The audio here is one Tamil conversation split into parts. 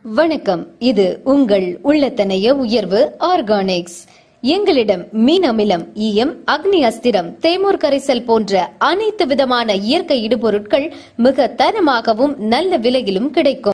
வணக்கம் இது உங்கள் உள்ளத்தனைய உயர்வு ஆர்கானிக்ஸ் எங்களிடம் மீன் அமிலம் ஈயம் அக்னி அஸ்திரம் தேமூர் கரைசல் போன்ற அனைத்து விதமான இயற்கை இடுபொருட்கள் மிக தரமாகவும் நல்ல விலையிலும் கிடைக்கும்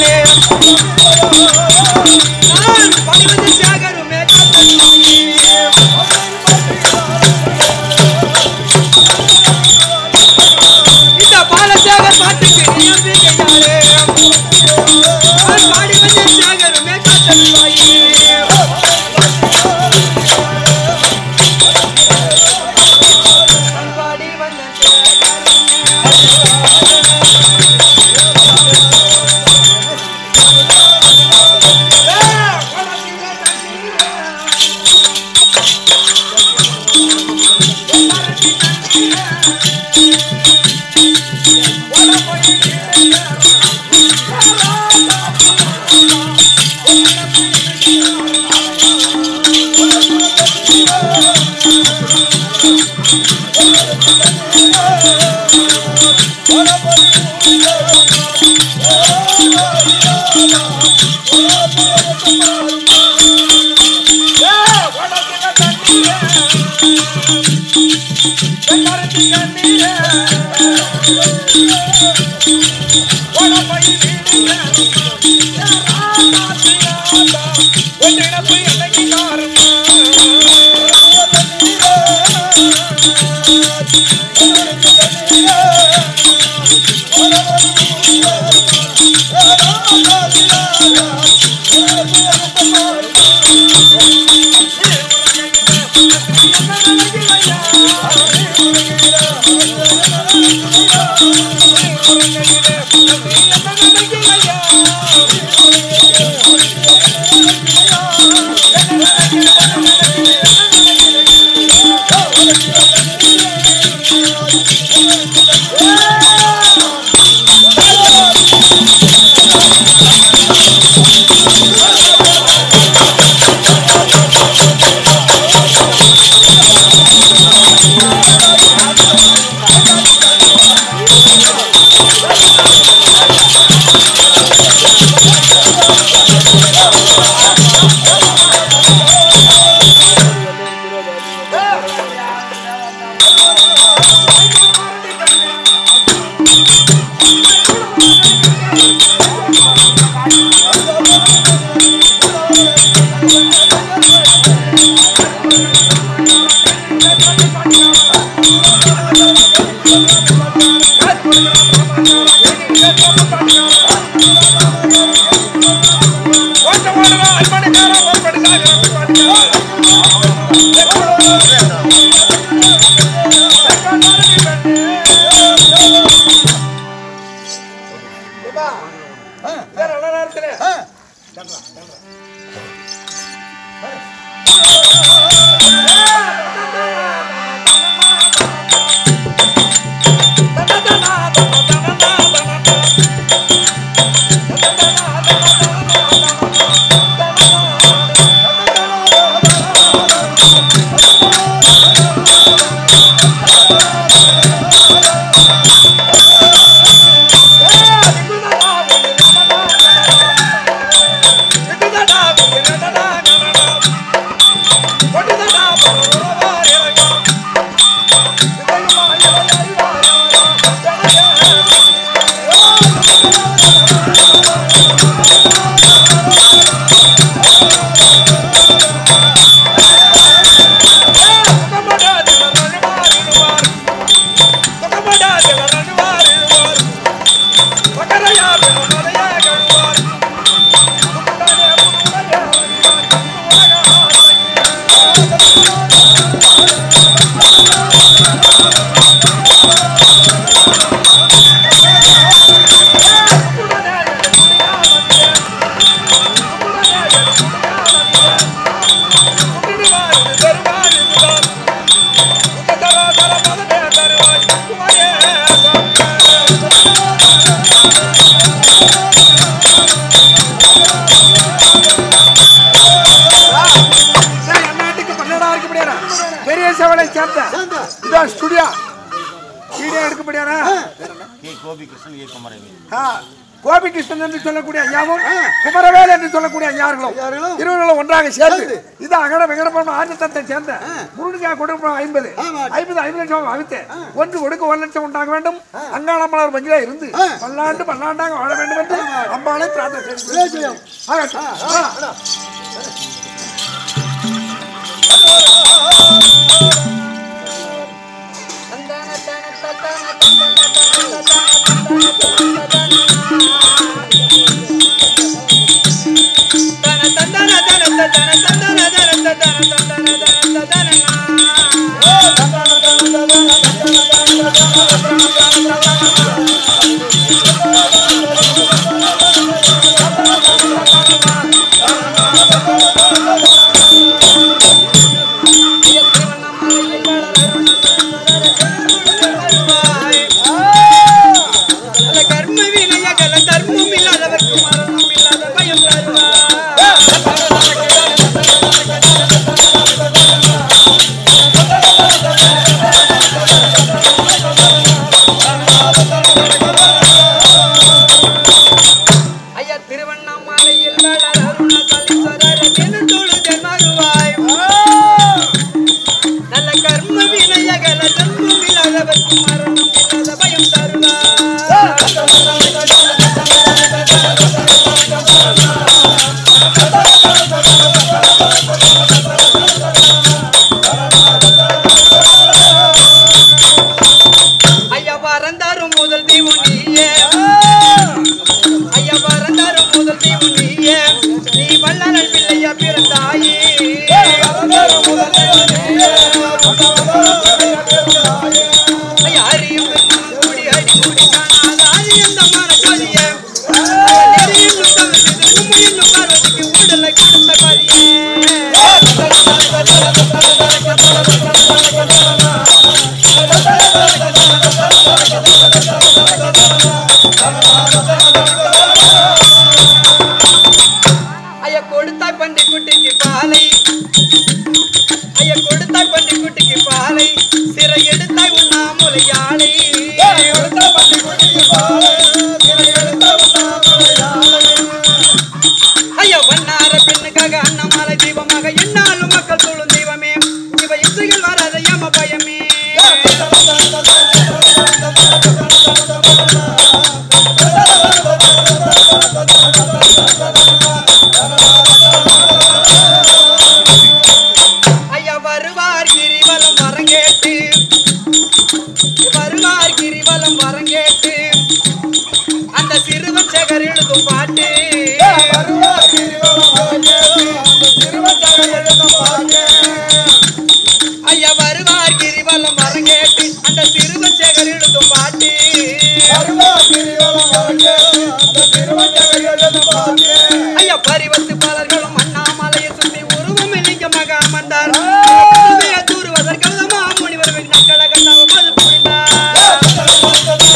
பாட்டு பெரிய செவலை சேர்ந்த இதான் ஸ்டுடியோ வீடியோ எடுக்க முடியாதா கே கோபி கிருஷ்ணன் ஏ குமரவேல் ஆ, கோபிகிருஷ்ணன் என்று சொல்லக்கூடிய ஐயாவும் குமரவேல் என்று சொல்லக்கூடிய ஐயார்களும் இருவர்களும் ஒன்றாக சேர்ந்து இது அகட விகடபம் ஆதித்தத்தை சேர்ந்த முருகா கொடுப்போம் ஐம்பது ஐம்பது ஐம்பது லட்சம் அவித்து ஒன்று கொடுக்க ஒரு லட்சம் உண்டாக வேண்டும் அங்காளமலர் மஞ்சளா இருந்து பல்லாண்டு பல்லாண்டாக வாழ வேண்டும் என்று அம்பாளை பிரார்த்தனை செய்கிறேன். ஆகட்டும். ஆ. Thank பிறந்தாயே ஐயா, அறியும் குடி அடி குடி காணாத ஆதி எந்த மரக்காதியே. நெறியும் நுட்பம் உண்மையும் நுட்பத்துக்கு ஊடலை கொடுத்த காதியே. ஐயா கொடுத்தாய் பன்றி குட்டிக்கு பாலை ஐயா கொடுத்தாய் பன்றி குட்டிக்கு பாலை சிறை எடுத்தாய் உண்ணாமுலை யாழை ஐயா வண்ணார பெண்ணுக்காக அண்ணாமலை தீபமாக என்னாலும் மக்கள் தொழும் தெய்வமே இவ இசைகள் வராத ஏம பயமே ஐயா வருவார் கிரிவலம் வரங்கேட்டு வருவார் கிரிவலம் வரங்கேட்டு அந்த சிறுவன் சேகர் எழுதும் பாட்டு ஐயா வருவார் கிரிவலம் வரங்கேட்டு அந்த சிறுவன் சேகர் எழுதும் பாட்டு ஐயா பரிவத்து பலர்களும் அண்ணாமலையை சுற்றி உருவம் லிங்கமாக அமர்ந்தார் தூருவதற்கு முனிவர் நக்கல கண்ணாவும் அது புரிந்தார்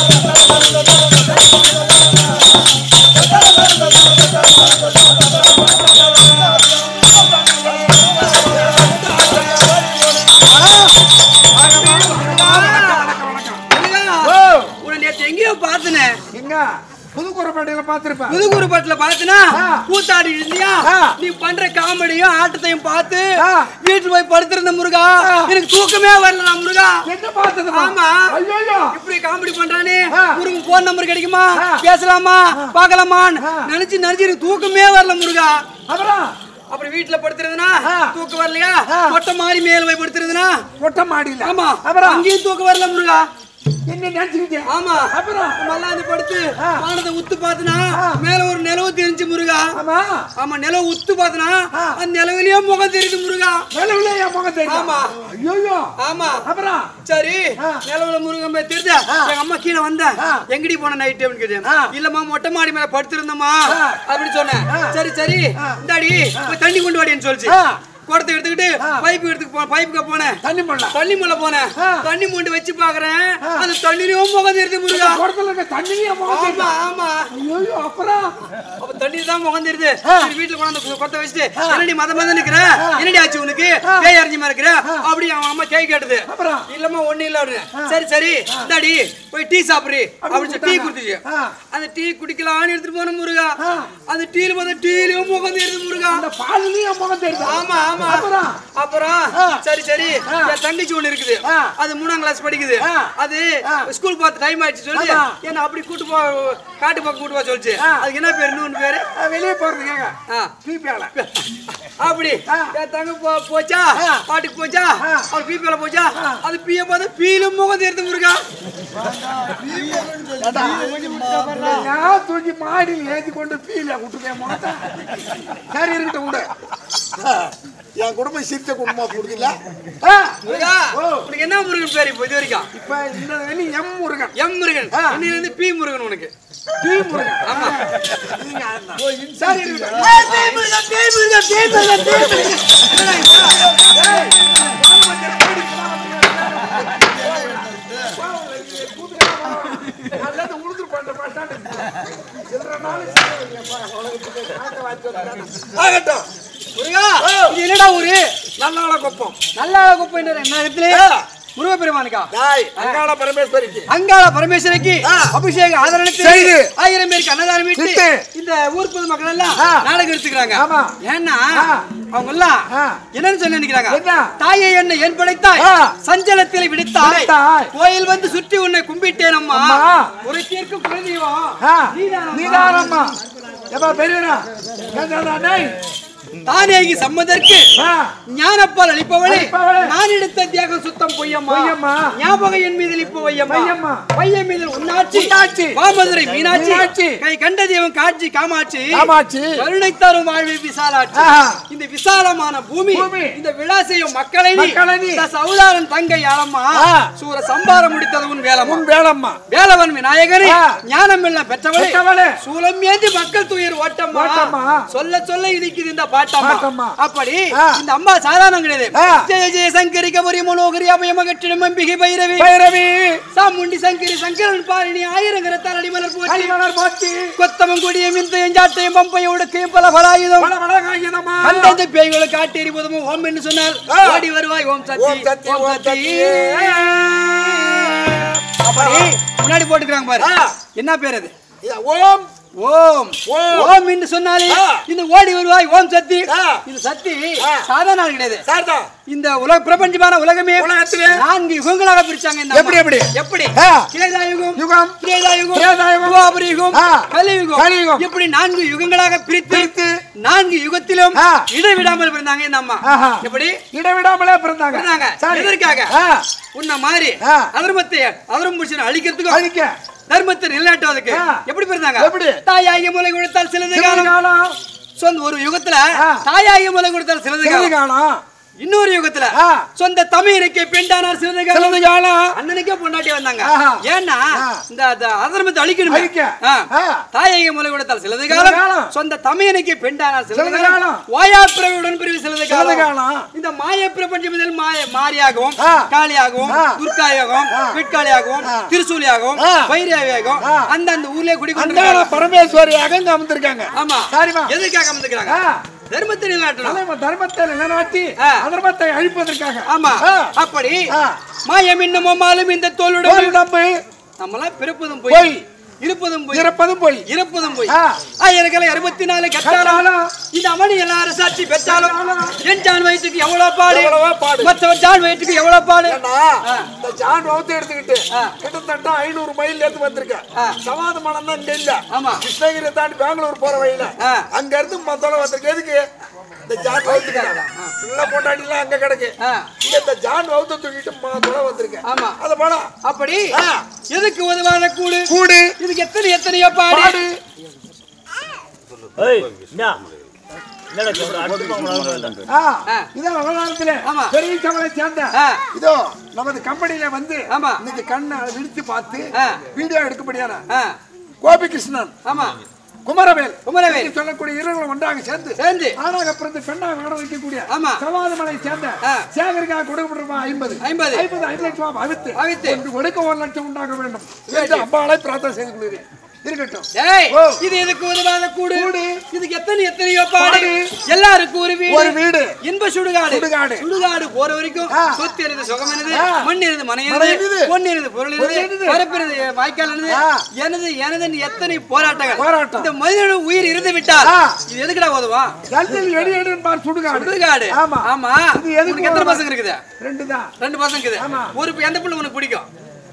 ஓ உன்னை நேத்து எங்கேயோ பார்த்தனே எங்க புதுக்குறப்பேட்டையில பார்த்திருப்பேன் புதுகுரு பட்டில பார்த்தனா ஆ. கூத்தாடி இருந்தியா ஆ. நீ பண்ற காமெடியும் ஆட்டத்தையும் பார்த்து ஆ. வீட்டுல போய் படுத்திருந்த முருகா ஆ. எனக்கு தூக்கமே வரல முருகா என்ன பார்த்தது ஆமா. ஐயோ இப்படி காமெடி பண்றானே ஆ. முருகன் போன் நம்பர் கிடைக்குமா ஆ. பேசலாமா பார்க்கலாமான்னு ஆ. நினைச்சு நினைச்சு எனக்கு தூக்கமே வரல முருகா அப்புறம் அப்புறம் வீட்டுல படுத்துறதுனா ஆ. தூக்கம் வரலையா ஆ. மொட்டை மாறி மேல போய் படுத்துறதுனா மொட்டை மாடியில ஆமா அப்புறம் அங்கேயும் தூக்கம் வரல முருகா என்ன நினைச்சுக்கிட்டே ஆமா அப்புறம் மல்லாந்து படுத்து ஆ. வானத்தை உத்து பார்த்தனா ஆ. மேல ஒரு நிலவு தெரிஞ்சு முருகா ஆமா ஆமா நிலவு உத்து பார்த்தனா ஆ. அந்த நிலவுலயே முகம் தெரியுது முருகா நிலவுல என் முகம் தெரியும் ஆமா. ஐயோ ஆமா அப்புறம் சரி ஆ. நிலவுல முருகன் போய் தெரிஞ்ச ஆ. எங்க அம்மா கீழே வந்த ஆ. எங்கடி போன நைட்டு அப்படின்னு கேட்டேன் ஆ. இல்லம்மா மொட்டை மாடி மேல படுத்திருந்தம்மா ஆ. அப்படின்னு சொன்னேன் ஆ. சரி சரி ஆ. இந்தாடி போய் தண்ணி கொண்டு வாடின்னு சொல்லிச்சு ஆ. குடத்தை எடுத்துக்கிட்டு ஆ. பைப்பு எடுத்துக்கு போ பைப்புக்கு போனேன் தண்ணி பண்ணல தண்ணி முள்ள போனேன் ஆ. தண்ணி மூண்டு வச்சு பாக்குறேன் ஆ. அந்த தண்ணிலையும் முகம் தெரியுது முருகா குடத்துல இருக்க தண்ணியே முகம் ஆமா தெரியும் ஆமா ஐயோ அப்புறம் அப்ப தண்ணி தான் முகம் தெரியுது ஆ. சரி, வீட்டுல கொண்டாந்து கொத்த வச்சுட்டு ஆ. என்னடி மத மதம் நிக்கிற ஆ. என்னடி ஆச்சு உனக்கு ஆ. பேய் அறிஞ்சுமா இருக்கிற ஆ. அப்படி அவன் அம்மா கை கேட்டது அப்புறம்? இல்லம்மா ஒண்ணு இல்ல அப்படின்னு ஆ. சரி சரி இந்தாடி போய் டீ சாப்பிடு அப்படின்னு சொல்லி டீ கொடுத்தாங்க. குடுத்துச்சு ஆ. அந்த டீ குடிக்கலாம்னு எடுத்துட்டு போன முருகா ஆ. அந்த டீல பார்த்தா டீலயும் முகம் தெரியுது முருகா அந்த பாலுலயும் முகம் தெரியும் ஆமா ஆமா அப்புறம் அப்புறம் ஆ. சரி சரி ஆ. என் தங்கச்சி ஒண்ணு இருக்குது ஆ. அது மூணாம் கிளாஸ் படிக்குது ஆ. அது ஆ. ஸ்கூல் பார்த்து டைம் ஆயிடுச்சு சொல்லி ஆமா. என்ன அப்படி கூட்டு போ காட்டு பக்கம் கூட்டு போ சொல்லிச்சு ஆ. அதுக்கு என்ன பேரு இன்னொன்னு பேரு அஹ் வெளியே போறதுக்காக ஆ. பிபியால அப்படி ஆ. என் தங்க போ போச்சா ஆ. பாட்டுக்கு போச்சா ஆ. அவர் பீப்பில போச்சா ஆ. அது பீய பார்த்தா பீலும் முகம் தெரிந்து முருகா நான் தூக்கி மாடியில் ஏத்தி கொண்டு பீல விட்டுருக்கேன் முகத்தை சரி இருக்கட்டும் விடு என் குடும்பம் சிரிச்ச குடும்பமா போடுதுல்ல ஆ, முருகா ஓ. உனக்கு என்ன முருகன் பேரு இப்போ இது வரைக்கும் இப்ப இந்த வெளி எம் முருகன் எம் முருகன் ஆ. இன்னில இருந்து பி முருகன் உனக்கு பி முருகன் ஆமா நீங்க அதுதான். சரி இருக்கட்டும் ஏய், பேய் முருகன், பேய் முருகன், பேய் முருகன், பேய் முருகன். அல்லது உழுது பண்ற மாட்டான் சில்லற நாள் ஆகட்டும் முருகா இது என்னடா ஊரு நல்ல கொப்பம் நல்லா குப்பை என்ன இடத்துல முருக பெருமானுக்கா டாய் அங்காள பரமேஸ்வரிக்கு அங்காள பரமேஸ்வரிக்கு ஆ. அபிஷேக ஆதரணித்து செய்து. ஆயிரம் பேருக்கு அன்னதானம் இட்டு இட்டு. இந்த ஊர் பொது மக்கள் எல்லாம் ஆ. நாடகம் எடுத்துக்கிறாங்க ஆமா. ஏன்னா ஆ. அவங்க எல்லாம் ஆ. என்னன்னு சொல்லி நினைக்கிறாங்க என்ன? தாயை என்ன என் படைத்தாய் ஆ. சஞ்சலத்தில் விடுத்தாய் விடுத்தாய். கோயில் வந்து சுற்றி உன்னை கும்பிட்டேன் அம்மா அம்மா. ஒரு தீர்க்கும் குலதெய்வம் ஆ, நீதானம்மா. நீதானம்மா எப்பா பெரியவரா கேட்டாடா டேய் தானேகி சம்மதற்கு ஆ. ஞானப்பால் அளிப்பவளே அளிப்பவளே. நான் எடுத்த தியாகம் சுத்தம் பொய்யம்மா பொய்யம்மா. ஞாபகம் என் மீதில் இப்போ வையம்மா வையம்மா. பையன் மீதில் உன்னாட்சி உன்னாட்சி. மாமதுரை மீனாட்சி மீனாட்சி. கை கண்ட தெய்வம் காட்சி காமாட்சி காமாட்சி. கருணை தரும் வாழ்வி விசாலாட்சி ஆஹா. இந்த விசாலமான பூமி பூமி. இந்த விழா செய்யும் மக்களை நீ மக்களை நீ. இந்த சவுதாரன் தங்கை ஆளம்மா ஆ. சூர சம்பாரம் முடித்தது உன் வேலம்மா உன் வேலம்மா வேலவன் விநாயகரே ஆ. ஞானம் எல்லாம் பெற்றவளே பெற்றவளே. சூலம் ஏந்தி மக்கள் துயர் ஓட்டம்மா ஓட்டம்மா. சொல்ல சொல்ல இடிக்குது இந்த பாட்டம்மா பாட்டம்மா. அப்படி ஆ. இந்த அம்மா சாதாரணம் கிடையாது ஆ. ஜெய ஜெய சங்கரி கபரி மனோகரி அபயம கட்டிடம் அம்பிகை பைரவி பைரவி சாமுண்டி சங்கரி சங்கரன் பாரிணி ஆயிரங்கர தரடி மலர் போற்றி களிமலர் போற்றி கொத்தமம் கொடியும் இந்த எஞ்சாட்டையும் பம்பையும் உடுக்கையும் பல பலாயுதம் பல மலகாயுதமா கண்டந்த பேய்களை காட்டேறி போதும் ஓம் என்று சொன்னால் ஆ. ஓடி வருவாய் ஓம் சக்தி ஓம் சக்தி, ஓம் ஓம் சக்தி சக்தி. அப்படி முன்னாடி போட்டுக்கிறாங்க பாரு ஆ. என்ன பேர் அது இது ஓம் ஓம் ஓம். ஓம் என்று சொன்னாலே ஆ. இந்த ஓடி வருவாய் ஓம் சக்தி ஆ. இது சக்தி ஆ. சாதாரண ஆள் கிடையாது சார்தா இந்த உலக பிரபஞ்சமான உலகமே உலகத்திலே நான்கு யுகங்களாக பிரிச்சாங்க இந்த எப்படி, அம்மா. எப்படி? எப்படி ஆ. கிரேதா யுகம் யுகம் திரேதா யுகம் திரேதா யுகம், துவாபர யுகம் ஆ. கலியுகம் கலியுகம். இப்படி நான்கு யுகங்களாக பிரித்து பிரித்து நான்கு யுகத்திலும் ஆ. இடைவிடாமல் பிறந்தாங்க இந்த அம்மா ஆஹா. எப்படி இடைவிடாமலே பிறந்தாங்க பிறந்தாங்க சரி. எதற்காக ஆ. உன்ன மாதிரி ஆ. அதர்மத்தை அதர்ம புருஷனை அழிக்கிறதுக்கும் அழிக்க தர்மத்தை நிலைநாட்டுவதற்கு ஆ. எப்படி பிறந்தாங்க எப்படி? தாயாகிய மூலை கொடுத்தால் சிலது சிறிது காலம் காலம் சொந்த ஒரு யுகத்துல ஆ. தாயாகிய மூலை கொடுத்தால் சிலது சிறிது காலம் காலம் இன்னொரு யுகத்துல ஆ. சொந்த தமிழனுக்கு பெண்டானார் சிலது காலம் சிறிது காலம் அண்ணனுக்கே பொண்டாட்டி வந்தாங்க ஆஹா. ஏன்னா ஆ. இந்த அந்த அதர்மத்தை அழிக்கணுமே அழிக்க. ஆ. ஆ. தாயாகிய மூலை கொடுத்தால் சிலது சிலது காலம் காலம். சொந்த தமிழனுக்கு பெண்டானார் சிலது சிலது காலம் காலம். வாயாப்பிரவியுடன் பிரிவு சிலது சிறிது காலம் காலம் இந்த மாய பிரபஞ்சம் இதில் மாய மாரியாகவும் ஆ. காளியாகவும் ஆ. துர்காயாகவும் ஆ. விட்காளியாகவும் ஆ. திருசூலியாகவும் ஆ. வைரியாகவும் ஆ. அந்த அந்த ஊர்லயே குடி அந்தாள பரமேஸ்வரியாக இங்க அமர்ந்திருக்காங்க ஆமா சரிம்மா எதுக்காக வந்துக்கிறாங்க ஆ. தர்மத்தை நிலைநாட்டணும் அதே தர்மத்தை நிலைநாட்டி ஆ. அதர்மத்தை அழிப்பதற்காக ஆமா ஆ. அப்படி ஆ. மாயம் இன்னமும் மாலும் இந்த தோளுடன் ஒரு நம்பு நம்மளாம் பிறப்பதும் பொய். போய் இருப்பதும் போய் இறப்பதும் போய் இருப்பதும் போய் ஆ. ஆயிரக்கலை அறுபத்தி நாலு கட்டாலும் கட்டாலும் இந்த அமணி எல்லாரும் சாட்சி பெற்றாலும் என் ஜான் வயிற்றுக்கு எவ்வளவு பாடு எவ்வளவோ பாடு. மற்றவன் ஜான் வயிற்றுக்கு எவ்வளவு பாடு ஏன்னா, இந்த ஜான் வகுத்து எடுத்துக்கிட்டு கிட்டத்தட்ட ஐநூறு மைல் எடுத்து வந்திருக்கேன் சமாத மனம் தான் இங்க இல்ல ஆமா. கிருஷ்ணகிரி தாண்டி பெங்களூர் போற வழியில ஆ. அங்க இருந்து மத்தோட வந்திருக்கு எதுக்கு இந்த ஜான் வகுத்துக்காங்க உள்ள பொண்டாட்டிலாம் அங்க கிடக்கு ஆ. இங்க இந்த ஜான் வகுத்து தூக்கிட்டு மத்தோட வந்திருக்கேன் ஆமா. அது படம் அப்படி ஆ. எதுக்கு உதவாத கூடு கூடு இதுக்கு எத்தனை எத்தனையோ பாடு பாடு ஏய் என்ன என்னடா சொல்ற அடுத்து போகலாம் ஆ, ஆ. இதான் விவகாரத்துல ஆமா. பெரிய சவலை சேர்ந்த ஆ. இதோ நமது கம்பெனில வந்து ஆமா. இன்னைக்கு கண்ணை விழித்து பார்த்து ஆ. வீடியோ எடுக்கப்படியான ஆ, கோபிகிருஷ்ணன் ஆமா குமரவேல் குமரவேல். என்று சொல்லக்கூடிய இருவர்களும் ஒன்றாக சேர்ந்து சேர்ந்து ஆணாக பிறந்து பெண்ணாக வளர வைக்கக்கூடிய ஆமா. சமாதமலை சேர்ந்த ஆ. சேகரிக்காக கொடுக்கப்படுமா ஐம்பது ஐம்பது. ஐம்பது ஐந்து லட்சம் ரூபாய் அவித்து அவித்து. ஒன்று கொடுக்க ஒரு லட்சம் உண்டாக வேண்டும் என்று அம்பாளை பிரார்த்தனை செய்து கொள்கிறேன் இருக்கட்டும் டேய் ஓ. இது எதுக்கு உதவாத கூடு கூடு. இதுக்கு எத்தனை எத்தனையோ பாடு பாடு. எல்லாருக்கும் ஒரு வீடு ஒரு வீடு. இன்ப சுடுகாடு சுடுகாடு. சுடுகாடு போற வரைக்கும் ஆ. சொத்து இருந்து சுகம் என்னது ஆ. மண் இருந்து மனை மனை என்னது என்னது? பொன் இருந்து பொருள் பொருள் இருந்து என்னது? பரப்பு இருந்து வாய்க்கால் என்னது ஆ. எனது எனதுன்னு எத்தனை போராட்டங்கள் போராட்டம். இந்த மனிதனோட உயிர் இருந்து விட்டால் ஆ. இது எதுக்குடா உதவா கல்லில் எடி எடி பார் சுடுகாடு சுடுகாடு ஆமா ஆமா இது எதுக்கு உனக்கு எத்தனை உதவா? பசங்க இருக்குது ரெண்டு தான் ரெண்டு பசங்க இருக்குது ஆமா. ஒரு பி- எந்த பிள்ளை உனக்கு பிடிக்கும்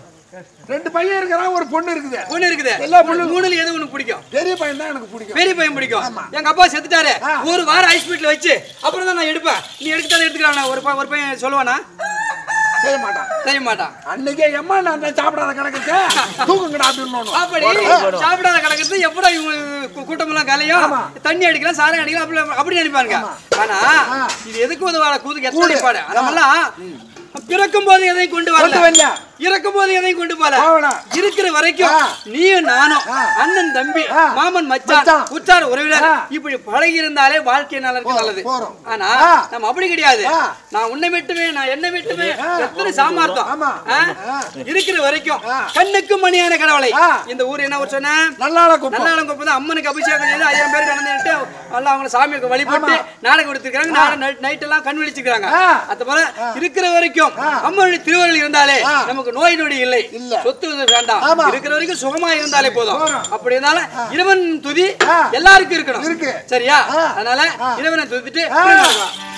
ரெண்டு பையன் இருக்கிறான் ஒரு பொண்ணு இருக்குது ஒண்ணு இருக்குது எல்லா பிள்ளையும் மூணுல எது உனக்கு பிடிக்கும் பெரிய பையன் தான் எனக்கு பிடிக்கும் பெரிய பையன் பிடிக்கும் எங்க அப்பா செத்துட்டாரு ஆ. ஒரு வாரம் ஹாஸ்பிட்டல் வச்சு அப்புறம் தான் நான் எடுப்பேன் நீ எடுத்தாலும் எடுத்துக்கலாம் ஒரு ப- ஒரு பையன் சொல்லுவானா செய்ய மாட்டான் தெரிய மாட்டான் அன்னைக்கே எம்மா நான் சாப்பிடாத கிடக்குச்சு தூக்குங்கடா அப்படின்னு அப்படி சாப்பிடாத கிடக்கிறது எப்படா இவங்க கூட்டம் எல்லாம் கலையும் ஆமா. தண்ணி அடிக்கலாம் சாரம் அடிக்கலாம் அப்படி அப்படி நினைப்பாங்க ஆனா ஆ. இது எதுக்கு உதவாத கூதுக்கு எத்தனை கூடு. பாடு அதெல்லாம் பிறக்கும் போது எதையும் கொண்டு கொண்டு வரல வரல. இறக்கும் போது எதையும் கொண்டு போல போகல. இருக்கிற வரைக்கும் ஆ. நீயும் நானும் ஆ. அண்ணன் தம்பி ஆ. மாமன் மச்சான் மச்சான். உற்றார் உறவினர் ஆ. இப்படி பழகி இருந்தாலே வாழ்க்கை நல்லது போறோம், நல்லது போறோம். ஆனா ஆ. நம்ம அப்படி கிடையாது ஆ. நான் உன்னை விட்டுவேன் நான் என்ன விட்டுவேன் ஆ. எத்தனை சாமார்த்தம் ஆமா. ஆ? ஆ. இருக்கிற வரைக்கும் ஆ. கண்ணுக்கு மணியான கடவுளை ஆ. இந்த ஊர் என்ன ஊர் சொன்ன நல்லால குப்பம் நல்லாளம் கோப்பம் அம்மனுக்கு அபிஷேகம் செய்து ஆயிரம் பேர் கலந்துட்டு எல்லாம் அவங்க சாமிக்கு வழிபட்டு நாடகம் எடுத்துக்கிறாங்க நாடகம் நைட் எல்லாம் கண் விழிச்சுக்கிறாங்க ஆ. அது போல இருக்கிற வரைக்கும் அம்மனுடைய திருவருள் இருந்தாலே நமக்கு நோய் நொடி இல்லை இல்ல. சொத்து வேண்டாம் ஆமா. இருக்கிற வரைக்கும் சுகமா இருந்தாலே போதும் போதும். அப்படி இருந்தாலும் இறைவன் துதி ஆ. எல்லாருக்கும் இருக்கணும் இருக்கு. சரியா ஆ. அதனால ஆ. இறைவனை துதிட்டு ஆ. புரிஞ்சுக்கலாம்.